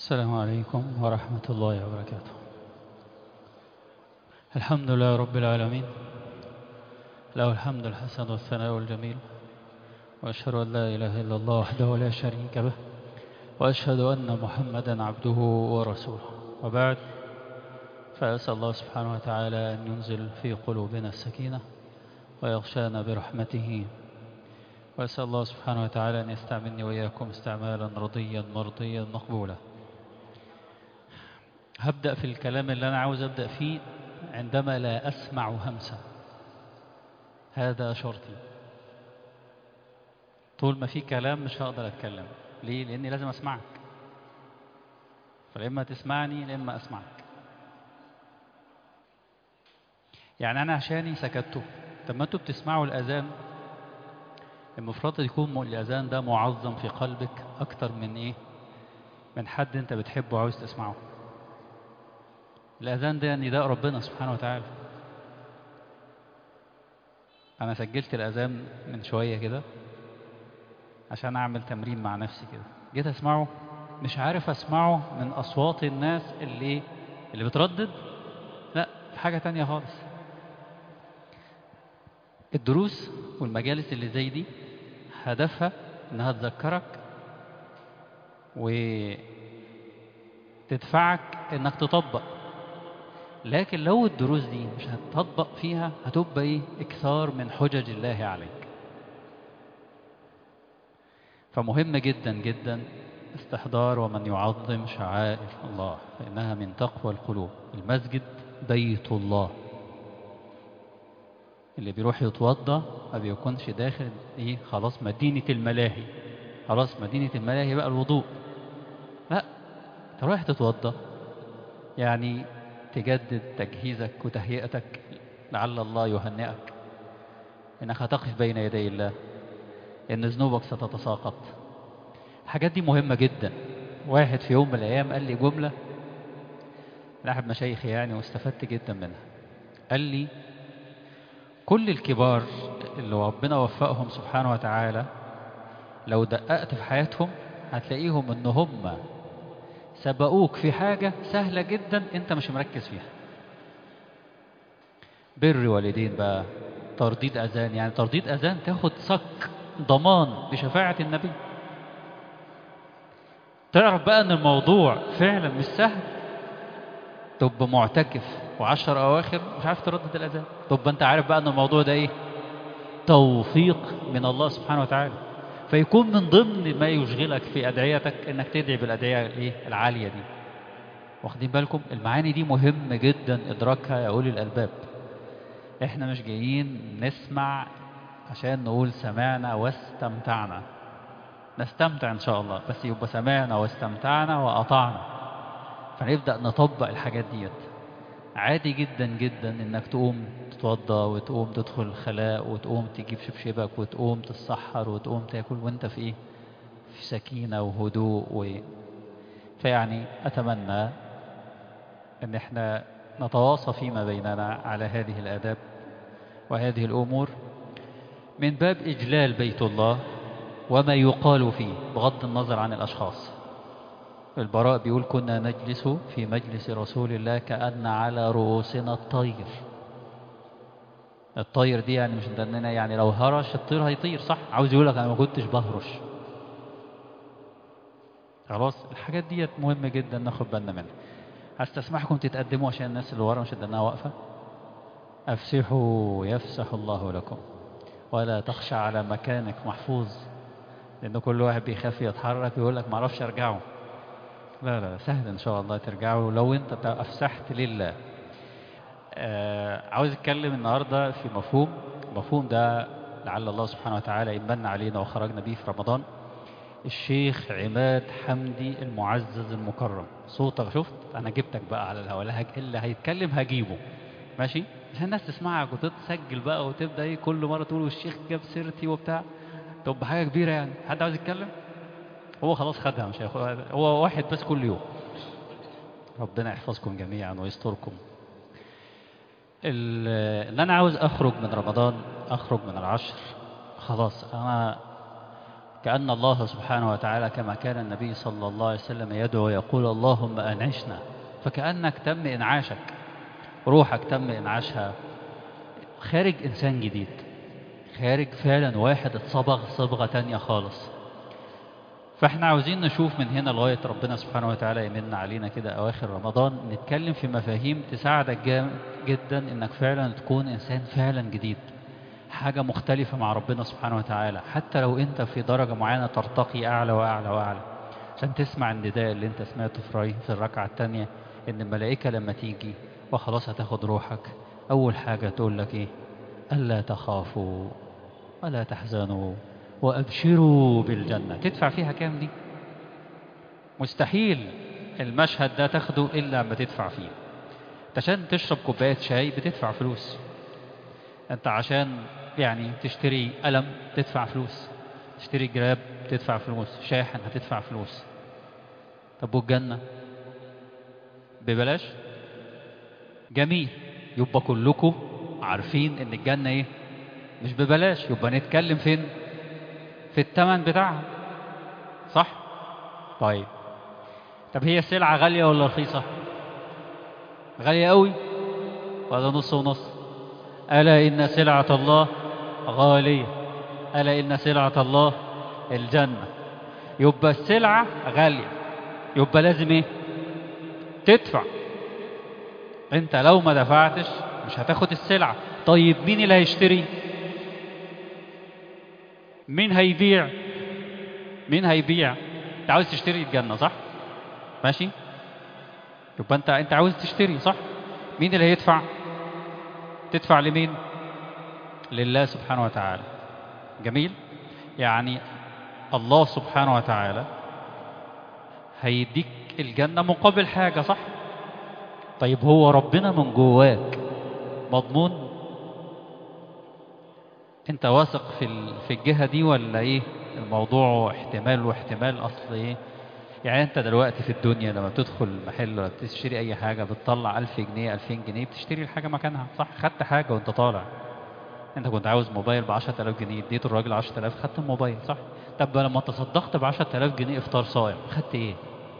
السلام عليكم ورحمة الله وبركاته الحمد لله رب العالمين له الحمد الحسن والثناء الجميل وأشهد أن لا إله إلا الله وحده لا شريك له وأشهد أن محمدا عبده ورسوله وبعد فأسأل الله سبحانه وتعالى أن ينزل في قلوبنا السكينة ويغشانا برحمته وأسأل الله سبحانه وتعالى أن يستعملني وإياكم استعمالا رضيا مرضيا مقبولا هبدأ في الكلام اللي أنا عاوز أبدأ فيه عندما لا أسمع همسا هذا شرطي طول ما في كلام مش هقدر أتكلم ليه؟ لأني لازم أسمعك فلما تسمعني لما أسمعك يعني أنا عشاني سكتوا طب ما أنتوا بتسمعوا الأذان المفروض يكون الأذان ده معظم في قلبك أكتر من إيه؟ من حد أنت بتحبه وعاوز تسمعه الأذان ده نداء ربنا سبحانه وتعالى أنا سجلت الأذان من شوية كده عشان أعمل تمرين مع نفسي كده جيت أسمعه مش عارف أسمعه من أصوات الناس اللي اللي بتردد لا في حاجة تانية خالص الدروس والمجالس اللي زي دي هدفها انها تذكرك وتدفعك انك تطبق لكن لو الدروس دي مش هتطبق فيها هتبقى ايه اكثار من حجج الله عليك فمهم جدا جدا استحضار ومن يعظم شعائر الله فإنها من تقوى القلوب المسجد بيت الله اللي بيروح يتوضى ما بيكونش داخل ايه خلاص مدينة الملاهي خلاص مدينة الملاهي بقى الوضوء لا انت رايح تتوضى يعني تجدد تجهيزك وتهيئتك لعل الله يهنئك انك هتقف بين يدي الله ان ذنوبك ستتساقط الحاجات دي مهمة جدا واحد في يوم من الايام قال لي جملة لاحد مشايخي يعني واستفدت جدا منها قال لي كل الكبار اللي ربنا وفقهم سبحانه وتعالى لو دققت في حياتهم هتلاقيهم ان هم سبقوك في حاجة سهلة جدا انت مش مركز فيها بر والدين بقى ترديد اذان يعني ترديد اذان تاخد صك ضمان بشفاعة النبي تعرف بقى ان الموضوع فعلا مش سهل تبقى معتكف وعشر أواخر مش عارف تردد الأذان طب أنت عارف بقى أن الموضوع ده إيه توفيق من الله سبحانه وتعالى فيكون من ضمن ما يشغلك في أدعيتك أنك تدعي بالأدعية الإيه العالية دي واخدين بالكم المعاني دي مهم جدا إدراكها يا أولي الألباب إحنا مش جايين نسمع عشان نقول سمعنا واستمتعنا نستمتع إن شاء الله بس يبقى سمعنا واستمتعنا وأطعنا فنبدأ نطبق الحاجات ديت عادي جدا جدا انك تقوم تتوضى وتقوم تدخل الخلاء وتقوم تجيب شبشبك وتقوم تتسحر وتقوم تاكل وانت في ايه في سكينة وهدوء و... فيعني اتمنى ان احنا نتواصى فيما بيننا على هذه الاداب وهذه الامور من باب اجلال بيت الله وما يقال فيه بغض النظر عن الاشخاص البراء بيقول كنا نجلس في مجلس رسول الله كأن على رؤوسنا الطير الطير دي يعني مش اننا يعني لو هرش الطير هيطير صح عاوز يقول لك انا ما كنتش بهرش خلاص الحاجات ديت مهمة جدا ناخد بالنا منها هستسمحكم تتقدموا عشان الناس اللي ورا مش انها واقفة افسحوا يفسح الله لكم ولا تخشى على مكانك محفوظ لان كل واحد بيخاف يتحرك ويقول لك ما اعرفش ارجعه لا لا سهل ان شاء الله ترجعوا لو انت افسحت لله آه عاوز اتكلم النهارده في مفهوم المفهوم ده لعل الله سبحانه وتعالى يمن علينا وخرجنا بيه في رمضان الشيخ عماد حمدي المعزز المكرم صوتك شفت انا جبتك بقى على الهواء اللي هيتكلم هجيبه ماشي عشان الناس تسمعك وتتسجل بقى وتبدا ايه كل مره تقول والشيخ جاب سيرتي وبتاع طب حاجه كبيره يعني حد عاوز يتكلم هو خلاص خدها مش هياخدها هو واحد بس كل يوم ربنا يحفظكم جميعا ويستركم اللي انا عاوز اخرج من رمضان اخرج من العشر خلاص انا كأن الله سبحانه وتعالى كما كان النبي صلى الله عليه وسلم يدعو ويقول اللهم أنعشنا فكأنك تم إنعاشك روحك تم إنعاشها خارج إنسان جديد خارج فعلا واحد اتصبغ صبغة تانية خالص فاحنا عاوزين نشوف من هنا لغاية ربنا سبحانه وتعالى يمن علينا كده أواخر رمضان نتكلم في مفاهيم تساعدك جامد جدا إنك فعلا تكون إنسان فعلا جديد حاجة مختلفة مع ربنا سبحانه وتعالى حتى لو أنت في درجة معينة ترتقي أعلى وأعلى وأعلى عشان تسمع النداء اللي أنت سمعته في رأي في الركعة التانية إن الملائكة لما تيجي وخلاص هتاخد روحك أول حاجة تقول لك إيه ألا تخافوا ولا تحزنوا وأبشروا بالجنة تدفع فيها كام دي مستحيل المشهد ده تاخده إلا لما تدفع فيه أنت عشان تشرب كوباية شاي بتدفع فلوس أنت عشان يعني تشتري قلم تدفع فلوس تشتري جراب تدفع فلوس شاحن هتدفع فلوس طب والجنة ببلاش جميل يبقى كلكم عارفين ان الجنة ايه مش ببلاش يبقى نتكلم فين في الثمن بتاعها صح طيب طب هي سلعة غالية ولا رخيصة غالية قوي ولا نص ونص ألا إن سلعة الله غالية ألا إن سلعة الله الجنة يبقى السلعة غالية يبقى لازم إيه تدفع أنت لو ما دفعتش مش هتاخد السلعة طيب مين اللي هيشتري مين هيبيع مين هيبيع انت عاوز تشتري الجنة صح ماشي يبقى انت انت عاوز تشتري صح مين اللي هيدفع تدفع لمين لله سبحانه وتعالى جميل يعني الله سبحانه وتعالى هيديك الجنة مقابل حاجة صح طيب هو ربنا من جواك مضمون انت واثق في ال- في الجهة دي ولا ايه الموضوع احتمال واحتمال اصل ايه يعني انت دلوقتي في الدنيا لما بتدخل محل ولا بتشتري اي حاجة بتطلع ألف جنيه ألفين جنيه بتشتري الحاجة مكانها صح خدت حاجة وانت طالع انت كنت عاوز موبايل ب 10000 جنيه اديته الراجل 10000 خدت الموبايل صح طب لما تصدقت ب 10000 جنيه افطار صايم خدت ايه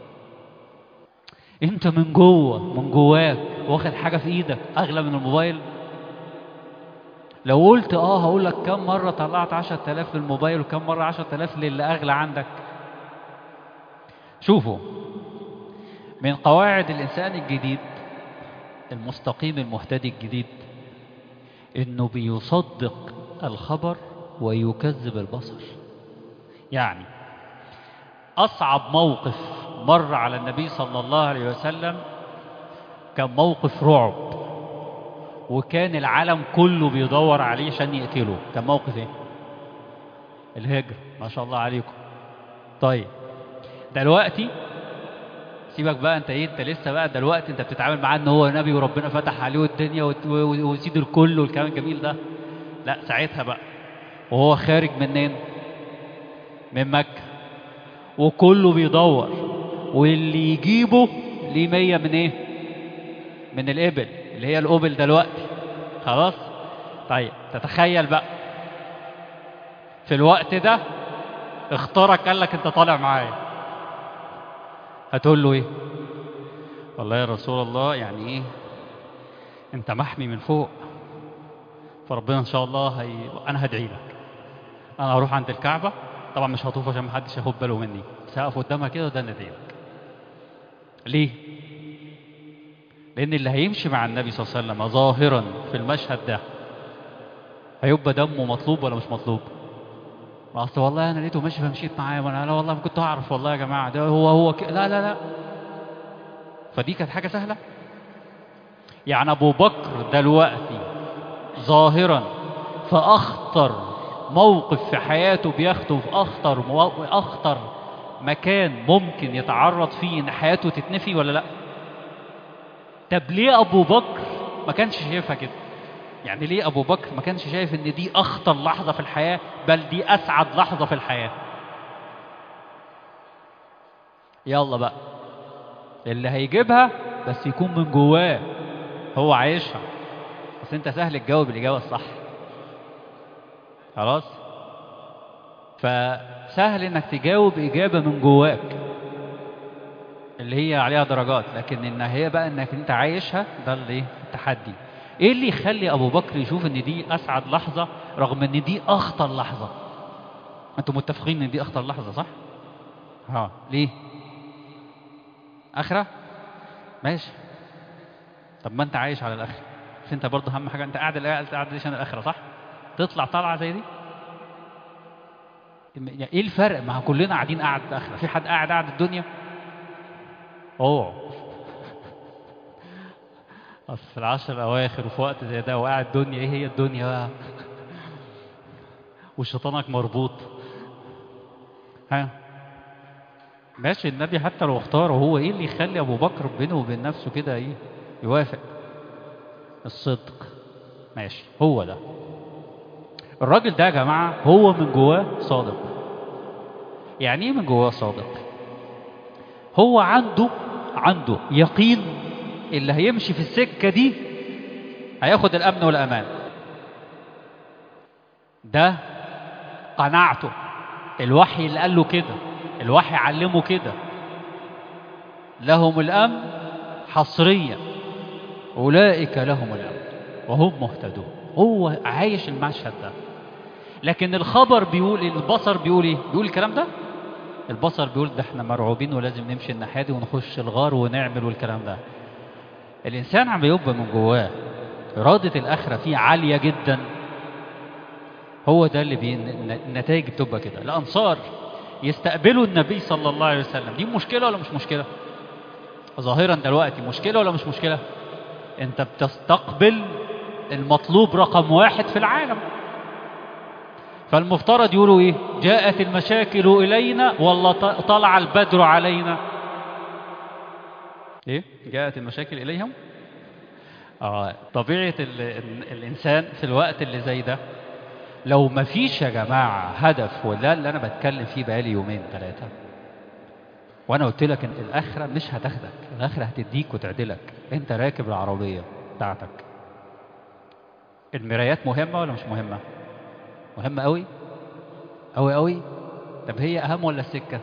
انت من جوه من جواك واخد حاجة في ايدك اغلى من الموبايل لو قلت اه هقول لك كم مرة طلعت 10000 للموبايل وكم مرة 10000 للي اغلى عندك شوفوا من قواعد الانسان الجديد المستقيم المهتدي الجديد انه بيصدق الخبر ويكذب البصر يعني اصعب موقف مر على النبي صلى الله عليه وسلم كان موقف رعب وكان العالم كله بيدور عليه عشان يقتله كان موقف ايه الهجرة ما شاء الله عليكم طيب دلوقتي سيبك بقى انت ايه انت لسه بقى دلوقتي انت بتتعامل معاه ان هو نبي وربنا فتح عليه الدنيا وت- و- وسيد الكل والكلام الجميل ده لا ساعتها بقى وهو خارج منين من مكة وكله بيدور واللي يجيبه ليه مية من ايه من الإبل اللي هي الأوبل دلوقتي خلاص طيب تتخيل بقى في الوقت ده اختارك قال لك انت طالع معايا هتقول له ايه والله يا رسول الله يعني ايه انت محمي من فوق فربنا ان شاء الله هي... انا هدعي لك انا هروح عند الكعبه طبعا مش هطوف عشان محدش ياخد باله مني بس هقف قدامها كده وده ندعي لك ليه لان اللي هيمشي مع النبي صلى الله عليه وسلم ظاهرا في المشهد ده هيبقى دمه مطلوب ولا مش مطلوب ما اصل والله انا لقيته ماشي فمشيت معاه وانا لا والله ما كنت اعرف والله يا جماعه ده هو هو ك... لا لا لا فدي كانت حاجه سهله يعني ابو بكر دلوقتي ظاهرا في اخطر موقف في حياته بياخده في اخطر مو... اخطر مكان ممكن يتعرض فيه ان حياته تتنفي ولا لا طب ليه ابو بكر ما كانش شايفها كده يعني ليه ابو بكر ما كانش شايف ان دي اخطر لحظه في الحياه بل دي اسعد لحظه في الحياه يلا بقى اللي هيجيبها بس يكون من جواه هو عايشها بس انت سهل تجاوب الاجابه الصح خلاص سهل انك تجاوب اجابه من جواك اللي هي عليها درجات لكن ان هي بقى انك انت عايشها ده اللي إيه؟ التحدي ايه اللي يخلي ابو بكر يشوف ان دي اسعد لحظه رغم ان دي اخطر لحظه انتوا متفقين ان دي اخطر لحظه صح ها ليه اخره ماشي طب ما انت عايش على الاخره بس انت برضه اهم حاجه انت قاعد قاعد قاعد عشان الاخره صح تطلع طلعه زي دي يعني ايه الفرق ما كلنا قاعدين قاعد اخره في حد قاعد قاعد الدنيا اوه اصل في العشر الاواخر وفي وقت زي ده وقاعد الدنيا ايه هي الدنيا بقى وشيطانك مربوط ها ماشي النبي حتى لو اختاره هو ايه اللي يخلي ابو بكر بينه وبين نفسه كده ايه يوافق الصدق ماشي هو ده الراجل ده يا جماعه هو من جواه صادق يعني ايه من جواه صادق هو عنده عنده يقين اللي هيمشي في السكه دي هياخد الامن والامان ده قناعته الوحي اللي قال له كده الوحي علمه كده لهم الامن حصريا اولئك لهم الامن وهم مهتدون هو عايش المشهد ده لكن الخبر بيقول البصر بيقول ايه بيقول الكلام ده البصر بيقول ده احنا مرعوبين ولازم نمشي الناحيه دي ونخش الغار ونعمل والكلام ده الانسان عم يبقى من جواه اراده الاخره فيه عاليه جدا هو ده اللي بي... النتائج بتبقى كده الانصار يستقبلوا النبي صلى الله عليه وسلم دي مشكله ولا مش مشكله ظاهرا دلوقتي مشكله ولا مش مشكله انت بتستقبل المطلوب رقم واحد في العالم فالمفترض يقولوا ايه جاءت المشاكل الينا والله طلع البدر علينا ايه جاءت المشاكل اليهم اه طبيعه ال... ال... الانسان في الوقت اللي زي ده لو ما فيش يا جماعه هدف وده اللي انا بتكلم فيه بقالي يومين ثلاثه وانا قلت لك ان الاخره مش هتاخدك الاخره هتديك وتعدلك انت راكب العربيه بتاعتك المرايات مهمه ولا مش مهمه مهمه قوي قوي قوي طب هي اهم ولا السكه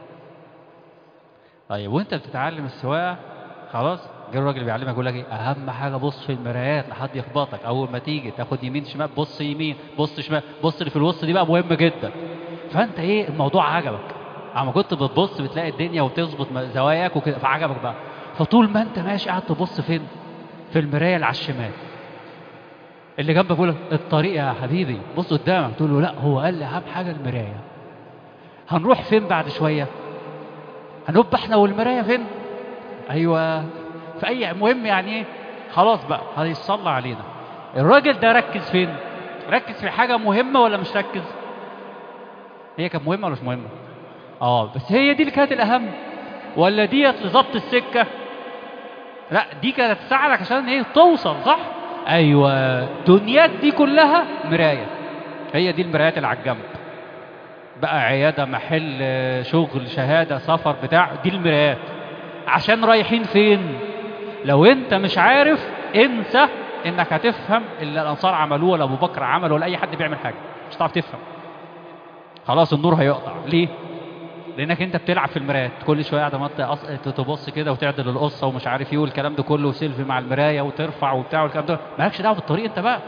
طيب وانت بتتعلم السواقه خلاص جه الراجل بيعلمك يقول لك ايه اهم حاجه بص في المرايات لحد يخبطك اول ما تيجي تاخد يمين شمال بص يمين بص شمال بص اللي في الوسط دي بقى مهمه جدا فانت ايه الموضوع عجبك اما كنت بتبص بتلاقي الدنيا وتظبط زواياك وكده فعجبك بقى فطول ما انت ماشي قاعد تبص فين في المرايه اللي على الشمال اللي جنبك بيقول الطريق يا حبيبي بص قدامك تقول له لا هو قال لي اهم حاجه المرايه هنروح فين بعد شويه هنبقى احنا والمرايه فين ايوه في اي مهم يعني ايه خلاص بقى هيصلى علينا الراجل ده ركز فين ركز في حاجه مهمه ولا مش ركز هي كانت مهمه ولا مش مهمه اه بس هي دي اللي كانت الاهم ولا ديت لظبط السكه لا دي كانت تساعدك عشان ايه توصل صح ايوه دنياك دي كلها مرايه هي دي المرايات اللي على الجنب بقى عياده محل شغل شهاده سفر بتاع دي المرايات عشان رايحين فين لو انت مش عارف انسى انك هتفهم اللي الانصار عملوه ولا ابو بكر عمله ولا اي حد بيعمل حاجه مش هتعرف تفهم خلاص النور هيقطع ليه لانك انت بتلعب في المرايات كل شويه قاعد تبص كده وتعدل القصه ومش عارف ايه والكلام ده كله وسيلفي مع المرايه وترفع وبتاع والكلام ده مالكش دعوه بالطريق انت بقى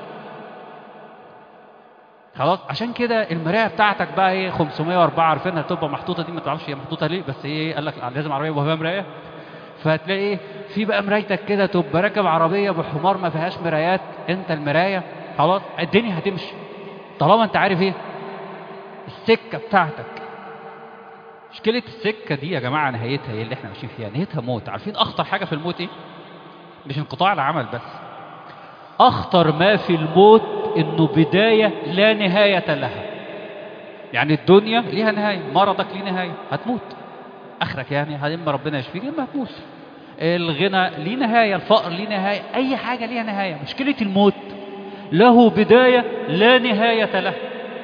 خلاص عشان كده المرايه بتاعتك بقى ايه 504 عارفينها تبقى محطوطه دي ما تعرفش هي محطوطه ليه بس ايه قال لك لازم عربيه يبقى فيها مرايه فهتلاقي ايه في بقى مرايتك كده تبقى راكب عربيه بحمار ما فيهاش مرايات انت المرايه خلاص الدنيا هتمشي طالما انت عارف ايه السكه بتاعتك مشكله السكه دي يا جماعه نهايتها ايه اللي احنا ماشيين فيها نهايتها موت عارفين اخطر حاجه في الموت ايه مش انقطاع العمل بس اخطر ما في الموت انه بدايه لا نهايه لها يعني الدنيا ليها نهايه مرضك ليه نهايه هتموت اخرك يعني اما ربنا يشفيك اما هتموت الغنى ليه نهايه الفقر ليه نهايه اي حاجه ليها نهايه مشكله الموت له بدايه لا نهايه له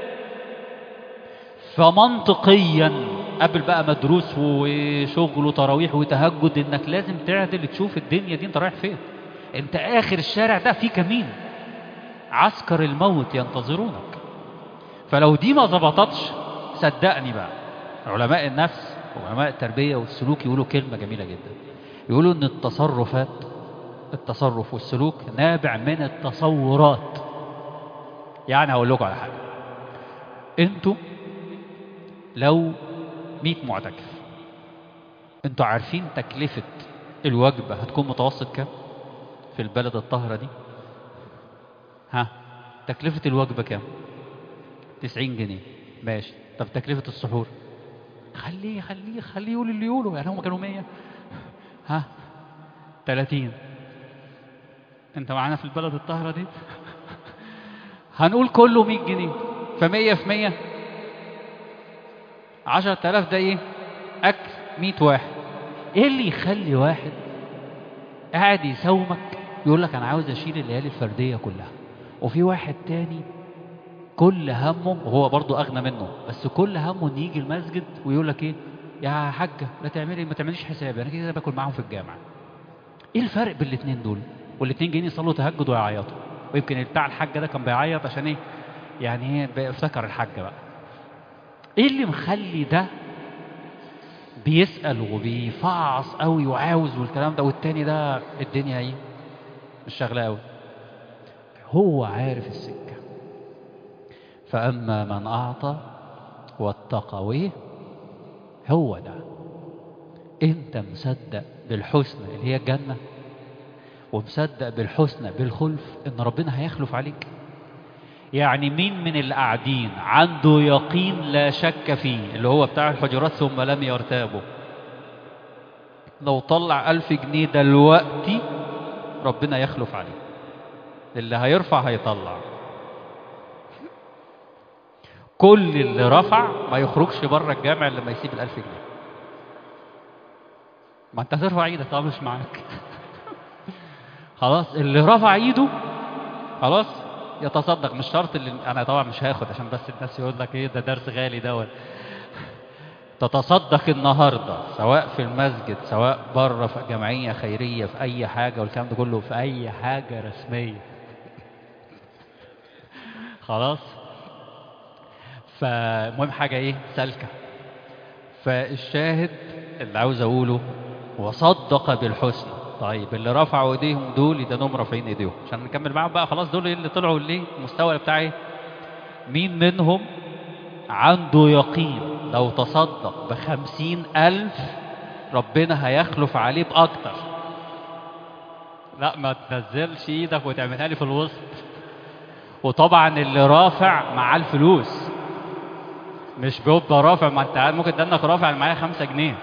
فمنطقيا قبل بقى مدروس وشغل وتراويح وتهجد انك لازم تعدل تشوف الدنيا دي انت رايح فين انت اخر الشارع ده فيه كمين عسكر الموت ينتظرونك فلو دي ما ظبطتش صدقني بقى علماء النفس وعلماء التربية والسلوك يقولوا كلمة جميلة جدا يقولوا ان التصرفات التصرف والسلوك نابع من التصورات يعني هقول لكم على حاجة انتوا لو 100 معتكف انتوا عارفين تكلفة الوجبة هتكون متوسط كام في البلد الطاهرة دي ها تكلفة الوجبة كام 90 جنيه ماشي طب تكلفة السحور خليه خليه خليه يقول اللي يقوله يعني هم كانوا 100 ها 30 انت معانا في البلد الطاهرة دي هنقول كله 100 جنيه ف100 في 100 10000 ده ايه اكل 100 واحد ايه اللي يخلي واحد قاعد يساومك يقول لك انا عاوز اشيل الليالي الفرديه كلها وفي واحد تاني كل همه وهو برضه اغنى منه بس كل همه ان يجي المسجد ويقول لك ايه يا حاجه لا تعملي ما تعمليش حسابي انا كده باكل معاهم في الجامع ايه الفرق بين الاثنين دول والاثنين جايين يصلوا تهجد ويعيطوا ويمكن بتاع الحاجه ده كان بيعيط عشان ايه يعني ايه افتكر الحاجه بقى ايه اللي مخلي ده بيسأل وبيفعص قوي وعاوز والكلام ده والتاني ده الدنيا ايه مش شغله قوي هو عارف السكة فأما من أعطى واتقى وإيه هو ده أنت مصدق بالحسنى اللي هي الجنة ومصدق بالحسنى بالخلف إن ربنا هيخلف عليك يعني مين من اللي قاعدين عنده يقين لا شك فيه اللي هو بتاع الحجرات ثم لم يرتابوا لو طلع ألف جنيه دلوقتي ربنا يخلف عليه اللي هيرفع هيطلع كل اللي رفع ما يخرجش بره الجامع الا لما يسيب الألف جنيه ما انت هترفع ايدك طب مش معاك خلاص اللي رفع ايده خلاص يتصدق مش شرط اللي انا طبعا مش هاخد عشان بس الناس يقول لك ايه ده درس غالي دوت تتصدق النهارده سواء في المسجد سواء بره في جمعيه خيريه في اي حاجه والكلام ده كله في اي حاجه رسميه خلاص فالمهم حاجه ايه سالكه فالشاهد اللي عاوز اقوله وصدق بالحسنى طيب اللي رفعوا ايديهم دول يدانهم رافعين ايديهم عشان نكمل معاهم بقى خلاص دول اللي طلعوا ليه المستوى بتاع ايه مين منهم عنده يقين لو تصدق بخمسين ألف ربنا هيخلف عليه بأكتر لا ما تنزلش ايدك وتعملها لي في الوسط وطبعا اللي رافع معاه الفلوس مش بيبقى رافع ما انت ممكن تدنك رافع معايا خمسة جنيه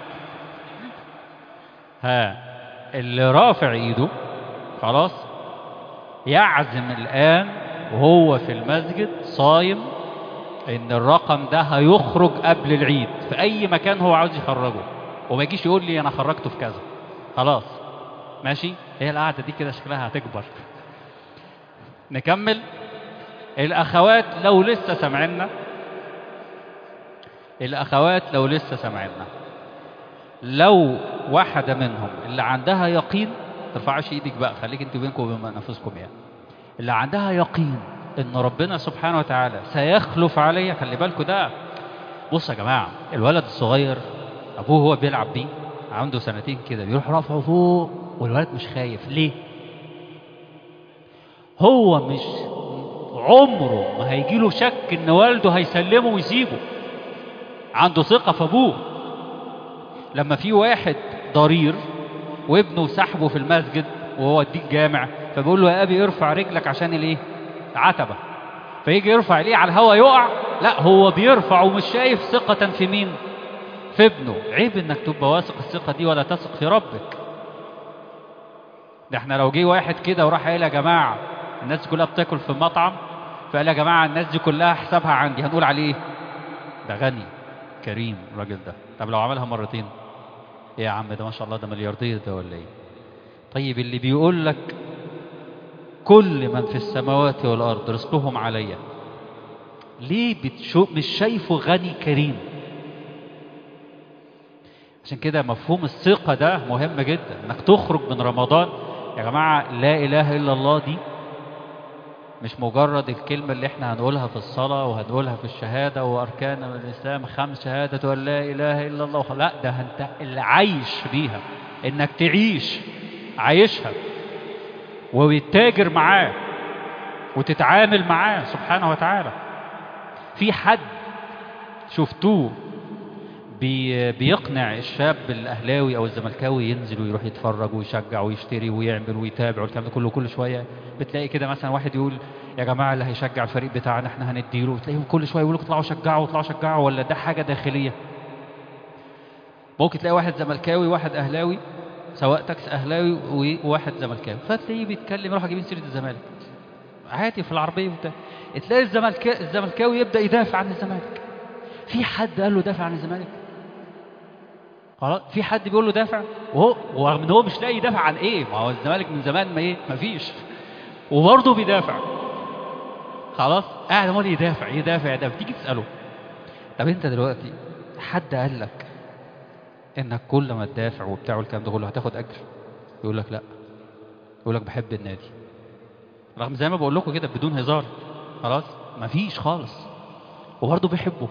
ها اللي رافع ايده خلاص يعزم الآن وهو في المسجد صايم ان الرقم ده هيخرج قبل العيد في اي مكان هو عاوز يخرجه وما يجيش يقول لي انا خرجته في كذا خلاص ماشي هي القعده دي كده شكلها هتكبر نكمل الاخوات لو لسه سامعنا الاخوات لو لسه سامعنا لو واحده منهم اللي عندها يقين ترفعش ايدك بقى خليك انت بينكم وبين انفسكم يعني اللي عندها يقين ان ربنا سبحانه وتعالى سيخلف عليا خلي بالكوا ده بص يا جماعه الولد الصغير ابوه هو بيلعب بيه عنده سنتين كده بيروح رافعه فوق والولد مش خايف ليه هو مش عمره ما هيجيله شك ان والده هيسلمه ويسيبه عنده ثقه في ابوه لما في واحد ضرير وابنه سحبه في المسجد وهو وديه الجامع فبيقول له يا ابي ارفع رجلك عشان الايه عتبه فيجي يرفع ايديه على الهوا يقع لا هو بيرفع ومش شايف ثقة في مين في ابنه عيب انك تبقى واثق الثقة دي ولا تثق في ربك ده احنا لو جه واحد كده وراح قال يا جماعة الناس كلها بتاكل في المطعم فقال يا جماعة الناس دي كلها حسابها عندي هنقول عليه ايه ده غني كريم الراجل ده طب لو عملها مرتين ايه يا عم ده ما شاء الله ده ملياردير ده ولا ايه طيب اللي بيقول لك كل من في السماوات والأرض رزقهم عليا ليه بتشو مش شايفه غني كريم عشان كده مفهوم الثقة ده مهم جدا انك تخرج من رمضان يا جماعة لا إله إلا الله دي مش مجرد الكلمة اللي احنا هنقولها في الصلاة وهنقولها في الشهادة وأركان الإسلام خمس شهادة أن لا إله إلا الله لا ده انت اللي عايش بيها إنك تعيش عايشها وتتاجر معاه وتتعامل معاه سبحانه وتعالى في حد شفتوه بي بيقنع الشاب الاهلاوي او الزملكاوي ينزل ويروح يتفرج ويشجع ويشتري ويعمل ويتابع والكلام ده كله كل شويه بتلاقي كده مثلا واحد يقول يا جماعه اللي هيشجع الفريق بتاعنا احنا هنديله وتلاقيهم كل شويه يقولوا اطلعوا شجعوا اطلعوا شجعوا ولا ده حاجه داخليه ممكن تلاقي واحد زملكاوي واحد اهلاوي سواء تاكس اهلاوي وواحد زملكاوي فتلاقيه بيتكلم يروح جايبين سيره الزمالك عادي في العربيه وبتاع تلاقي الزملكا... الزملكاوي يبدا يدافع عن الزمالك في حد قال له دافع عن الزمالك خلاص في حد بيقول له دافع وهو ورغم ان هو مش لاقي يدافع عن ايه ما هو الزمالك من زمان ما ايه ما فيش وبرضه بيدافع خلاص قاعد عمال يدافع يدافع يدافع تيجي تساله طب انت دلوقتي حد قال لك انك كل ما تدافع وبتاع والكلام ده كله هتاخد اجر يقول لك لا يقول لك بحب النادي رغم زي ما بقول لكم كده بدون هزار خلاص مفيش خالص وبرضه بيحبه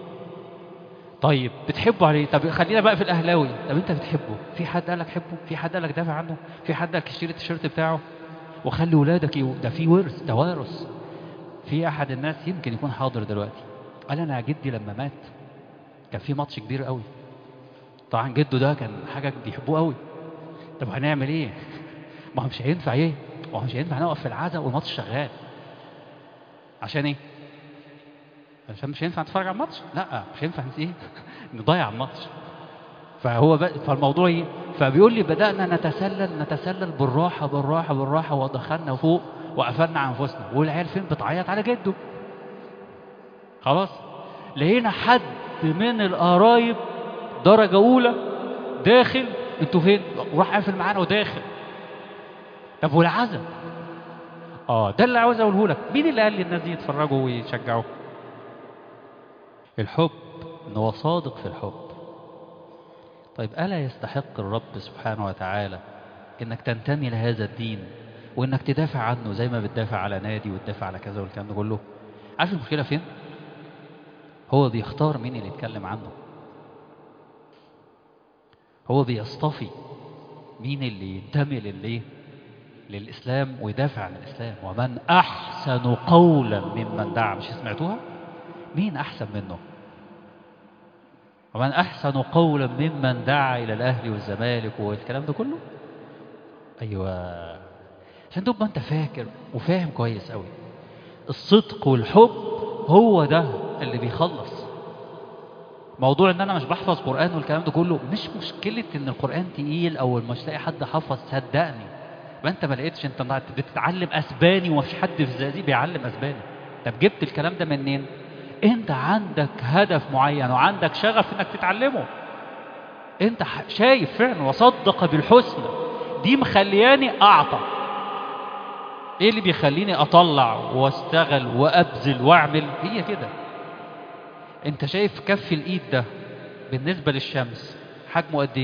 طيب بتحبه عليه طب خلينا بقى في الاهلاوي طب انت بتحبه في حد قال لك حبه في حد قال لك دافع عنه في حد قال لك اشتري التيشيرت بتاعه وخلي ولادك يو... ده في ورث توارث في احد الناس يمكن يكون حاضر دلوقتي قال انا جدي لما مات كان في ماتش كبير قوي طبعا جده ده كان حاجه بيحبوه قوي طب هنعمل ايه ما هو مش هينفع ايه ما هو مش هينفع نقف في العزاء والماتش شغال عشان ايه عشان مش هينفع نتفرج على الماتش لا مش هينفع ايه نضيع الماتش فهو ب... فالموضوع ايه فبيقول لي بدأنا نتسلل نتسلل بالراحة بالراحة بالراحة ودخلنا فوق وقفلنا عن انفسنا والعيال فين بتعيط على جده خلاص لقينا حد من القرايب درجة أولى داخل انتوا فين؟ وراح قافل معانا وداخل طب والعزم اه ده اللي عاوز اقوله لك مين اللي قال للناس دي يتفرجوا ويشجعوا الحب ان هو صادق في الحب طيب الا يستحق الرب سبحانه وتعالى انك تنتمي لهذا الدين وانك تدافع عنه زي ما بتدافع على نادي وتدافع على كذا والكلام ده كله عارف المشكله فين هو بيختار مين اللي يتكلم عنه هو بيصطفي مين اللي ينتمي للايه للإسلام ويدافع عن الإسلام ومن أحسن قولا ممن دعا مش سمعتوها مين أحسن منه ومن أحسن قولا ممن دعا إلى الأهل والزمالك والكلام ده كله أيوة عشان تبقى أنت فاكر وفاهم كويس أوي الصدق والحب هو ده اللي بيخلص موضوع ان انا مش بحفظ قران والكلام ده كله مش مشكله ان القران تقيل او مش لاقي حد حفظ صدقني ما انت ما لقيتش انت بتتعلم اسباني ومفيش حد في الزقازيق بيعلم اسباني طب جبت الكلام ده منين انت عندك هدف معين وعندك شغف انك تتعلمه انت شايف فعلا وصدق بالحسنى دي مخلياني اعطى ايه اللي بيخليني اطلع واستغل وابذل واعمل هي كده انت شايف كف الايد ده بالنسبه للشمس حجمه قد ايه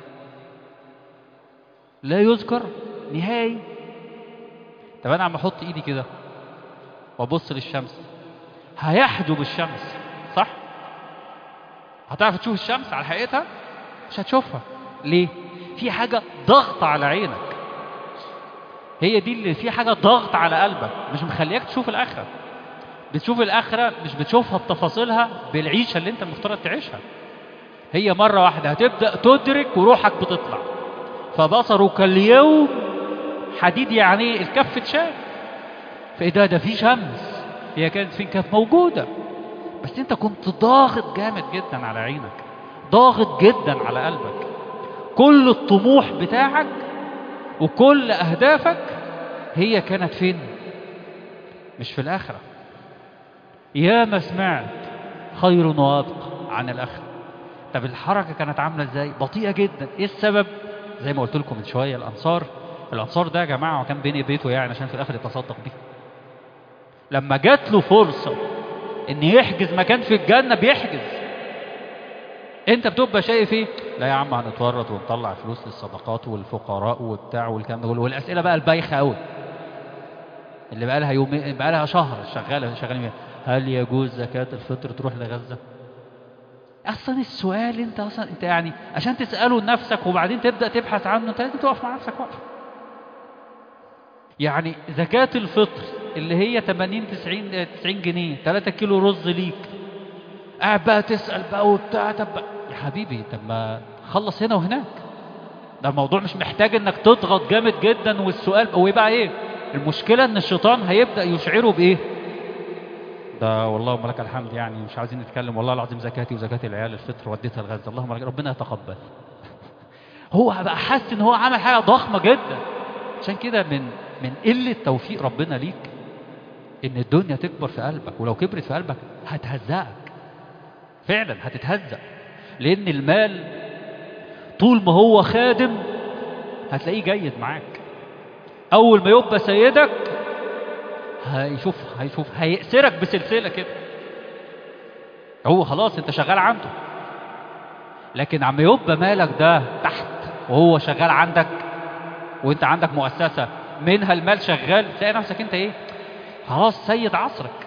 لا يذكر نهائي طب انا عم احط ايدي كده وابص للشمس هيحجب الشمس صح هتعرف تشوف الشمس على حقيقتها مش هتشوفها ليه في حاجه ضغط على عينك هي دي اللي في حاجه ضغط على قلبك مش مخلياك تشوف الاخره بتشوف الاخره مش بتشوفها بتفاصيلها بالعيشه اللي انت المفترض تعيشها هي مره واحده هتبدا تدرك وروحك بتطلع فبصرك اليوم حديد يعني الكف اتشال فايه ده ده في شمس هي كانت فين كانت موجوده بس انت كنت ضاغط جامد جدا على عينك ضاغط جدا على قلبك كل الطموح بتاعك وكل اهدافك هي كانت فين مش في الاخره يا ما سمعت خير وابق عن الاخره طب الحركه كانت عامله ازاي بطيئه جدا ايه السبب زي ما قلت لكم من شويه الانصار الانصار ده يا جماعه كان بين بيته يعني عشان في الاخر يتصدق بيه لما جات له فرصه ان يحجز مكان في الجنه بيحجز انت بتبقى شايف ايه لا يا عم هنتورط ونطلع فلوس للصدقات والفقراء وبتاع والكلام ده كله والاسئله بقى البايخه قوي اللي بقى لها يومين بقى لها شهر شغاله شغالين فيها هل يجوز زكاة الفطر تروح لغزة؟ اصلا السؤال انت اصلا انت يعني عشان تساله لنفسك وبعدين تبدا تبحث عنه انت لازم تقف مع نفسك وقفه يعني زكاة الفطر اللي هي 80 90 90 جنيه 3 كيلو رز ليك قاعد بقى تسال بقى وبتاع طب يا حبيبي طب ما خلص هنا وهناك ده الموضوع مش محتاج انك تضغط جامد جدا والسؤال ويبقى ايه المشكله ان الشيطان هيبدا يشعره بايه ده والله لك الحمد يعني مش عايزين نتكلم والله العظيم زكاتي وزكاة العيال الفطر وديتها لغزة اللهم لك ربنا يتقبل هو بقى حاسس ان هو عمل حاجة ضخمة جدا عشان كده من من قلة توفيق ربنا ليك ان الدنيا تكبر في قلبك ولو كبرت في قلبك هتهزقك فعلا هتتهزق لان المال طول ما هو خادم هتلاقيه جيد معاك اول ما يبقى سيدك هيشوف هيشوف هيأسرك بسلسلة كده هو خلاص انت شغال عنده لكن عم يبقى مالك ده تحت وهو شغال عندك وانت عندك مؤسسة منها المال شغال تلاقي نفسك انت ايه خلاص سيد عصرك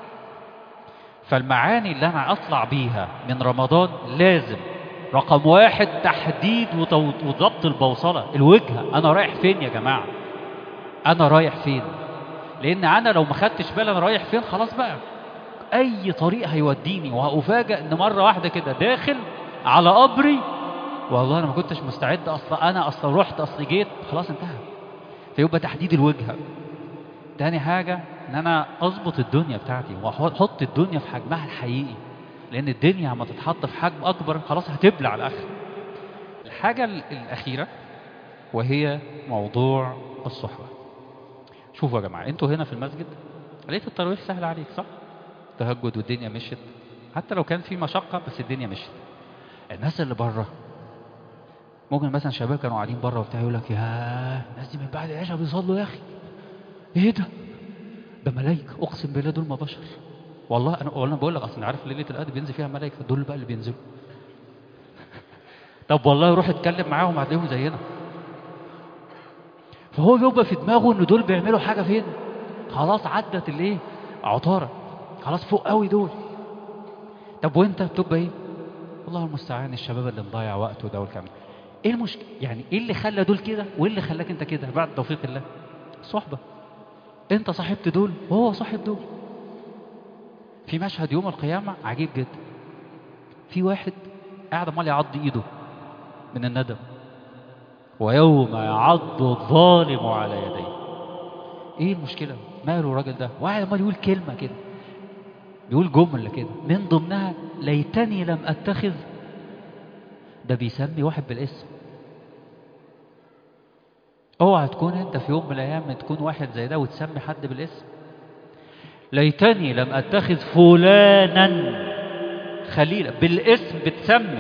فالمعاني اللي انا اطلع بيها من رمضان لازم رقم واحد تحديد وضبط البوصلة الوجهة انا رايح فين يا جماعة انا رايح فين لان انا لو ما خدتش بالي انا رايح فين خلاص بقى اي طريق هيوديني وهفاجئ ان مره واحده كده داخل على قبري والله انا ما كنتش مستعد اصلا انا اصلا رحت اصل جيت خلاص انتهى فيبقى تحديد الوجهه تاني حاجه ان انا اظبط الدنيا بتاعتي واحط الدنيا في حجمها الحقيقي لان الدنيا لما تتحط في حجم اكبر خلاص هتبلع الاخر الحاجه الاخيره وهي موضوع الصحبه شوفوا يا جماعة انتوا هنا في المسجد لقيت التراويح سهل عليك صح تهجد والدنيا مشت حتى لو كان في مشقة بس الدنيا مشت الناس اللي بره ممكن مثلا شباب كانوا قاعدين بره وبتاع يقول لك يا الناس دي من بعد العشاء بيصلوا يا اخي ايه ده ده ملايكة اقسم بالله دول ما بشر والله انا انا بقول لك اصلا عارف ليله القدر بينزل فيها ملائكه دول بقى اللي بينزلوا طب والله روح اتكلم معاهم هتلاقيهم زينا فهو بيبقى في دماغه ان دول بيعملوا حاجه فين خلاص عدت الايه عطاره خلاص فوق قوي دول طب وانت بتبقى ايه والله المستعان الشباب اللي مضيع وقته ده والكلام ايه المشكله يعني ايه اللي خلى دول كده وايه اللي خلاك انت كده بعد توفيق الله صحبه انت صاحبت دول وهو صاحب دول في مشهد يوم القيامه عجيب جدا في واحد قاعد عمال يعض ايده من الندم ويوم يعض الظالم على يديه ايه المشكلة ماله الراجل ده واحد عمال يقول كلمة كده بيقول جملة كده من ضمنها ليتني لم اتخذ ده بيسمي واحد بالاسم اوعى تكون انت في يوم من الايام تكون واحد زي ده وتسمي حد بالاسم ليتني لم اتخذ فلانا خليلا بالاسم بتسمي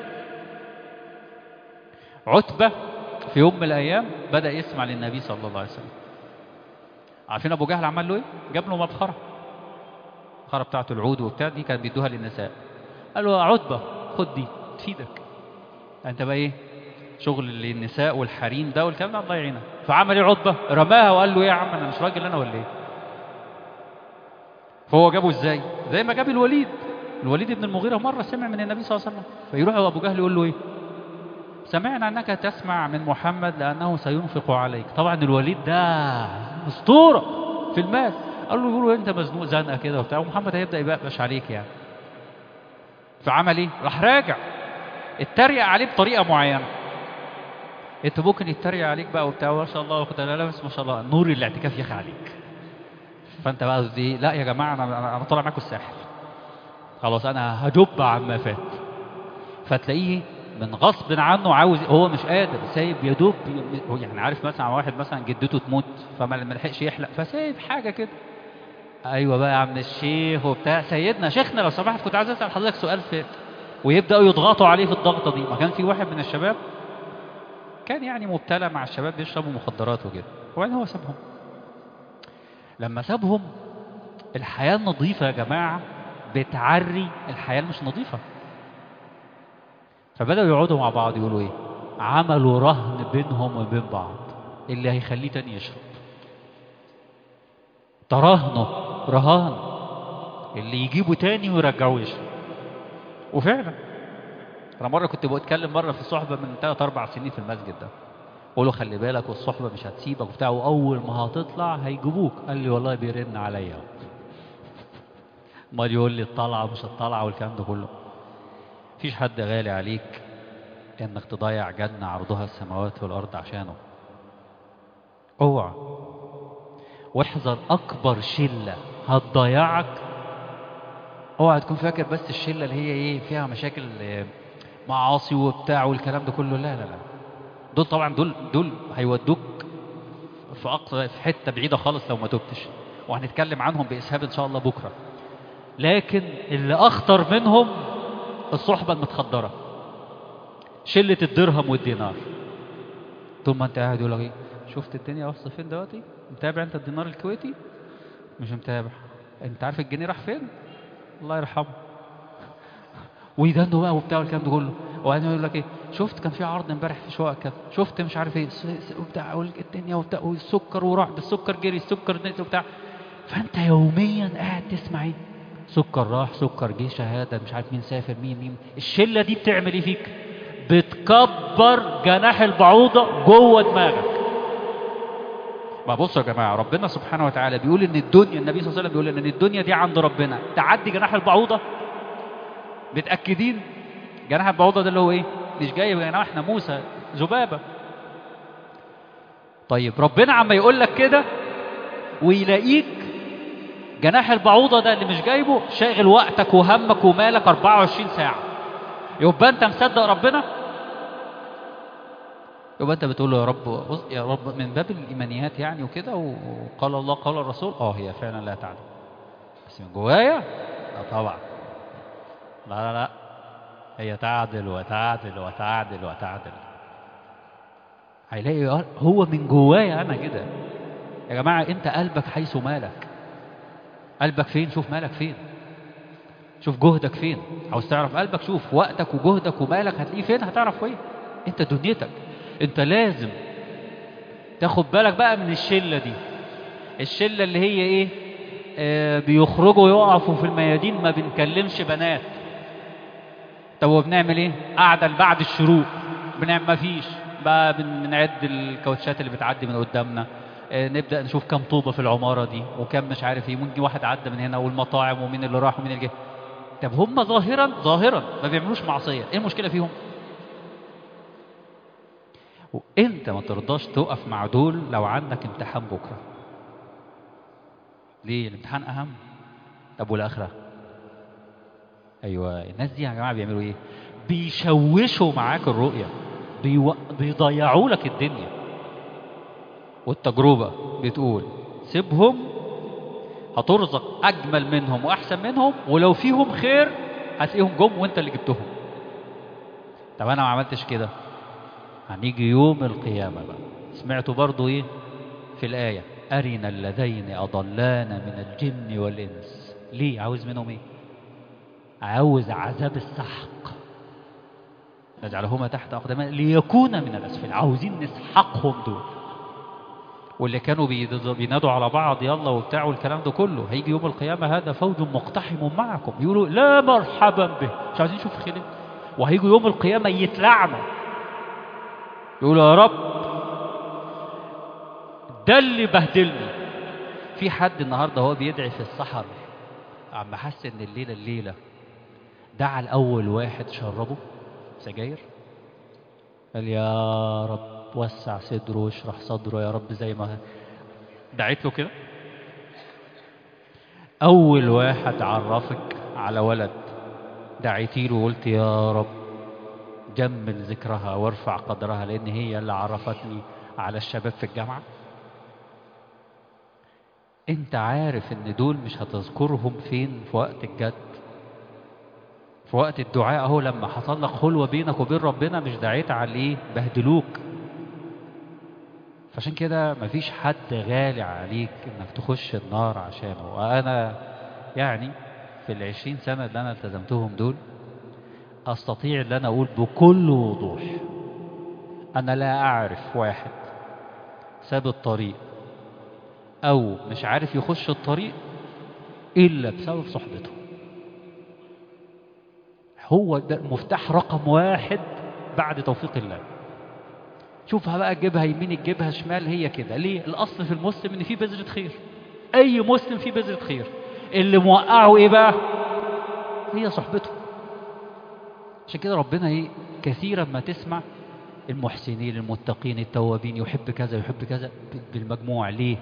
عتبة في يوم من الأيام بدأ يسمع للنبي صلى الله عليه وسلم عارفين أبو جهل عمل له إيه؟ جاب له مبخرة المبخرة بتاعته العود وبتاع دي كان بيدوها للنساء قال له يا عتبة خد دي تفيدك أنت بقى إيه؟ شغل للنساء والحريم ده والكلام ده الله يعينك فعمل إيه عتبة؟ رماها وقال له إيه يا عم أنا مش راجل أنا ولا إيه؟ فهو جابه إزاي؟ زي ما جاب الوليد الوليد بن المغيرة مرة سمع من النبي صلى الله عليه وسلم فيروح أبو جهل يقول له إيه؟ سمعنا أنك تسمع من محمد لأنه سينفق عليك طبعا الوليد ده أسطورة في المال قال له يقولوا أنت مزنوق زنقة كده وبتاع ومحمد هيبدأ يبقش عليك يعني فعمل إيه؟ راح راجع اتريق عليه بطريقة معينة انت ممكن يتريق عليك بقى وبتاع ما شاء الله واخد لا بس ما شاء الله نور الاعتكاف يخي عليك فانت بقى دي لا يا جماعه انا انا طالع معاكم الساحل خلاص انا هجب عما فات فتلاقيه من غصب عنه عاوز هو مش قادر سايب يا دوب يعني عارف مثلا واحد مثلا جدته تموت فما لحقش يحلق فسايب حاجه كده ايوه بقى يا عم الشيخ وبتاع سيدنا شيخنا لو سمحت كنت عايز اسال حضرتك سؤال في ويبداوا يضغطوا عليه في الضغطه دي ما كان في واحد من الشباب كان يعني مبتلى مع الشباب بيشربوا مخدرات وكده وبعدين هو سابهم لما سابهم الحياه النظيفه يا جماعه بتعري الحياه المش نظيفه فبدأوا يقعدوا مع بعض يقولوا ايه عملوا رهن بينهم وبين بعض اللي هيخليه تاني يشرب تراهنه رهان اللي يجيبه تاني ويرجعوه يشرب وفعلا انا مره كنت بتكلم مره في صحبه من ثلاث اربع سنين في المسجد ده قول له خلي بالك والصحبه مش هتسيبك وبتاع واول ما هتطلع هيجيبوك قال لي والله بيرن عليا امال يقول لي الطلعه مش الطلعه والكلام ده كله مفيش حد غالي عليك انك تضيع جنه عرضها السماوات والارض عشانه اوعى واحذر اكبر شله هتضيعك اوعى تكون فاكر بس الشله اللي هي ايه فيها مشاكل آه، معاصي وبتاع والكلام ده كله لا لا لا دول طبعا دول دول هيودوك في اقصى في حته بعيده خالص لو ما تبتش وهنتكلم عنهم باسهاب ان شاء الله بكره لكن اللي اخطر منهم الصحبه المتخدره شله الدرهم والدينار طول ما انت قاعد يقول لك ايه شفت الدنيا واصله فين دلوقتي متابع انت الدينار الكويتي مش متابع انت عارف الجنيه راح فين الله يرحمه ويدندوا بقى وبتاع والكلام ده كله وبعدين يقول لك ايه شفت كان في عرض امبارح في شقق كذا شفت مش عارف ايه س- س- وبتاع وال- الدنيا وبتاع والسكر وراح ده السكر جري السكر نزل وبتاع فانت يوميا قاعد تسمع ايه سكر راح سكر جه شهاده مش عارف مين سافر مين مين الشله دي بتعمل ايه فيك بتكبر جناح البعوضه جوه دماغك ما بصوا يا جماعه ربنا سبحانه وتعالى بيقول ان الدنيا النبي صلى الله عليه وسلم بيقول ان الدنيا دي عند ربنا تعدي جناح البعوضه متاكدين جناح البعوضه ده اللي هو ايه مش جاي بجناح ناموسه ذبابه طيب ربنا عما يقول لك كده ويلاقيك جناح البعوضه ده اللي مش جايبه شاغل وقتك وهمك ومالك 24 ساعه يبقى انت مصدق ربنا يبقى انت بتقول له يا رب بص يا رب من باب الايمانيات يعني وكده وقال الله قال الرسول اه هي فعلا لا تعلم بس من جوايا لا طبعا لا لا لا هي تعدل وتعدل وتعدل وتعدل هيلاقي هو من جوايا انا كده يا جماعه انت قلبك حيث مالك قلبك فين شوف مالك فين شوف جهدك فين عاوز تعرف قلبك شوف وقتك وجهدك ومالك هتلاقيه فين هتعرف فين انت دنيتك انت لازم تاخد بالك بقى من الشله دي الشله اللي هي ايه آه بيخرجوا يقفوا في الميادين ما بنكلمش بنات طب وبنعمل ايه قاعده بعد الشروق بنعمل ما فيش بقى بن- بنعد الكاوتشات اللي بتعدي من قدامنا آه، نبدا نشوف كم طوبه في العماره دي وكم مش عارف ايه ممكن واحد عدى من هنا والمطاعم ومين اللي راح ومين اللي جه طب هم ظاهرا ظاهرا ما بيعملوش معصيه ايه المشكله فيهم وانت ما ترضاش تقف مع دول لو عندك امتحان بكره ليه الامتحان اهم طب والاخره ايوه الناس دي يا جماعه بيعملوا ايه بيشوشوا معاك الرؤيه بيو... بيضيعوا لك الدنيا والتجربه بتقول سيبهم هترزق اجمل منهم واحسن منهم ولو فيهم خير هتلاقيهم جم وانت اللي جبتهم طب انا ما عملتش كده هنيجي يوم القيامه بقى سمعتوا برضو ايه في الايه ارنا اللذين اضلانا من الجن والانس ليه عاوز منهم ايه عاوز عذاب السحق نجعلهما تحت أقدامنا ليكون من الأسفل عاوزين نسحقهم دول واللي كانوا بيد- بينادوا على بعض يلا وبتاع والكلام ده كله هيجي يوم القيامة هذا فوج مقتحم معكم يقولوا لا مرحبا به مش عايزين نشوف خير وهيجوا يوم القيامة يتلعنوا يقولوا يا رب ده اللي بهدلني في حد النهارده هو بيدعي في السحر عم حس ان الليله الليله دعا الاول واحد شربه سجاير قال يا رب وسع صدره واشرح صدره يا رب زي ما دعيت له كده اول واحد عرفك على ولد دعيتي له وقلت يا رب جمل ذكرها وارفع قدرها لان هي اللي عرفتني على الشباب في الجامعه انت عارف ان دول مش هتذكرهم فين في وقت الجد في وقت الدعاء اهو لما حصل لك خلوه بينك وبين ربنا مش دعيت عليه بهدلوك فعشان كده مفيش حد غالي عليك انك تخش النار عشانه وانا يعني في العشرين سنة اللي انا التزمتهم دول استطيع ان انا اقول بكل وضوح انا لا اعرف واحد ساب الطريق أو مش عارف يخش الطريق إلا بسبب صحبته هو ده المفتاح رقم واحد بعد توفيق الله شوفها بقى تجيبها يمين تجيبها شمال هي كده ليه الأصل في المسلم إن في بذرة خير أي مسلم فيه بذرة خير اللي موقعه إيه بقى هي صحبته عشان كده ربنا ايه كثيرا ما تسمع المحسنين المتقين التوابين يحب كذا يحب كذا بالمجموع ليه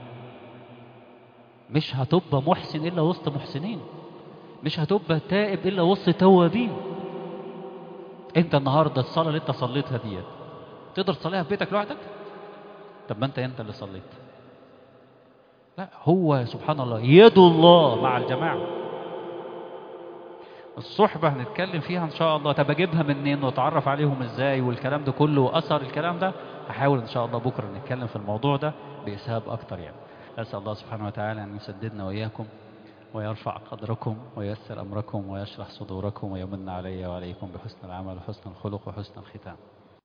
مش هتبقى محسن الا وسط محسنين مش هتبقى تائب الا وسط توابين انت النهارده الصلاه اللي انت صليتها ديت تقدر تصليها في بيتك لوحدك طب ما انت انت اللي صليت لا هو سبحان الله يد الله مع الجماعه الصحبة هنتكلم فيها إن شاء الله طب أجيبها منين وأتعرف عليهم إزاي والكلام ده كله وأثر الكلام ده هحاول إن شاء الله بكرة نتكلم في الموضوع ده بإسهاب أكتر يعني أسأل الله سبحانه وتعالى أن يسددنا وإياكم ويرفع قدركم وييسر أمركم ويشرح صدوركم ويمن علي وعليكم بحسن العمل وحسن الخلق وحسن الختام